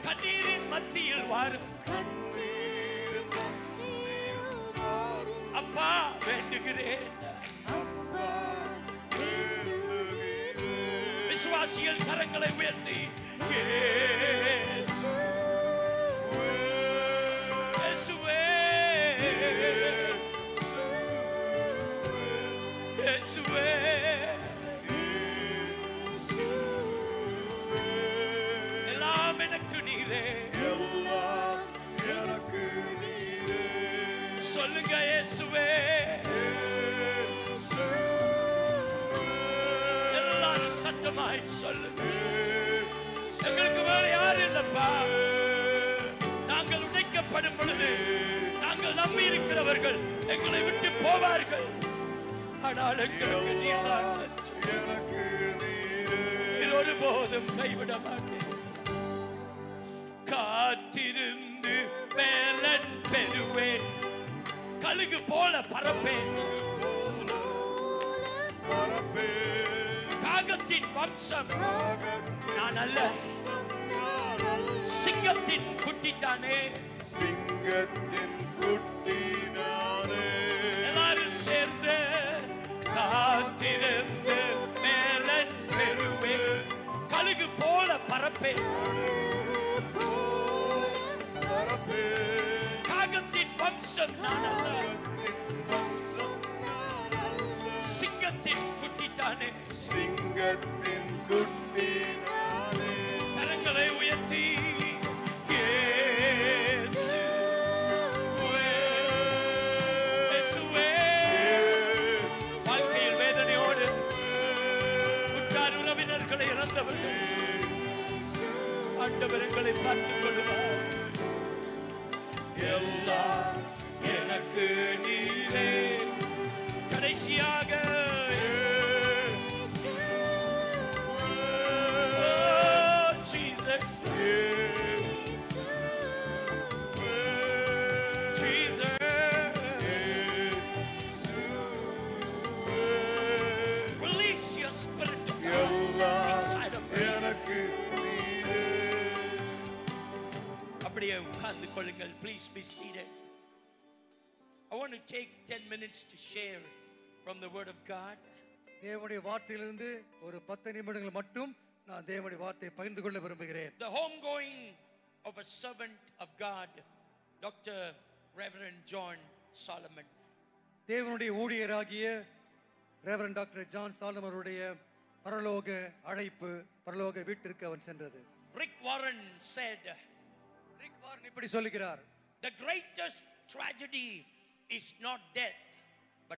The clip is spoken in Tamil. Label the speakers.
Speaker 1: கண்ணீரின் மத்தியில் வாரும்
Speaker 2: கண்ணீரின் மத்தியில் வாரும்
Speaker 1: அப்பா வேண்டுகிறேன்
Speaker 2: அப்பா வேண்டுகிறேன்
Speaker 1: விசுவாசிகள் கரங்களை உயர்த்தி இயேசுவே, இயேசுவே, இயேசுவே. எல்லாம் எனக்கு நீரே
Speaker 2: எல்லாம் எனக்கு நீரே
Speaker 1: சொல்லுங்க இயேசுவே எல்லாரும் சத்தமாய் சொல்லுங்க எங்களுக்கு வேற யாரும் இல்லப்பா நாங்கள் உடைக்கப்படும் பொழுது நாங்கள் நம்பி இருக்கிறவர்கள் எங்களை விட்டு போவார்கள் ஆனால் எங்களுக்கு நீர்தான் லட்சியம்.
Speaker 2: எனக்கு நீரே
Speaker 1: நீர் ஒருபோதும் கைவிட மாட்டேன் காத்திருந்து வேலன் பெறுவேன் கழுகு போல பறப்பேன்
Speaker 2: பரப்பே
Speaker 1: காகத்தின் வம்சம் நான் அல்ல
Speaker 2: நானல்ல
Speaker 1: சிங்கத்தின் குட்டித்தானே
Speaker 2: சிங்கத்தின் குட்டி நானே
Speaker 1: எல்லாரும் சேர்ந்து காத்திருந்து மேலன் பெறுவேன் கழுகு போல பறப்பேன்
Speaker 2: பரப்பே
Speaker 1: காகத்தின் வம்சம் நான் அல்ல
Speaker 2: சிங்கத்தின் வம்சம் நானல்ல
Speaker 1: சிங்கத்தின் குட்டித்தானே
Speaker 2: சிங்கத்தின் குட்டி நானே
Speaker 1: கரங்களை உயர்த்தி இயேசுவே, இயேசுவே. வாழ்க்கையில் வேதனையோடு உற்றார் உறவினர்களை இழந்தவர்கள் ஆண்டவர் எங்களை பார்த்துக் கொள்வார் எல்லாம் எனக்கு நீரே கடைசியாக Oh, Jesus, Jesus. Release your spirit of God
Speaker 2: எல்லாம்
Speaker 1: inside of me.
Speaker 2: எனக்கு நீரே
Speaker 1: அப்படியே உட்கார்ந்து கொள்ளுங்கள் please be seated I want to take 10 minutes to share from the word of God
Speaker 3: தேவனுடைய வார்த்தையிலிருந்து ஒரு பத்து நிமிடங்கள் மட்டும் நான் தேவனுடைய வார்த்தையை பகிர்ந்து கொள்ள விரும்புகிறேன்
Speaker 1: the homegoing of a servant of God Dr. Reverend John Solomon
Speaker 3: தேவனுடைய ஊழியராகிய ரெவரன் டாக்டர் ஜான் சாலம் அவருடைய பரலோக அழைப்பு பரலோக வீட்டிற்கு அவன் சென்றது
Speaker 1: Rick Warren said
Speaker 3: Rick Warren இப்படி சொல்லுகிறார்
Speaker 1: the greatest tragedy is not death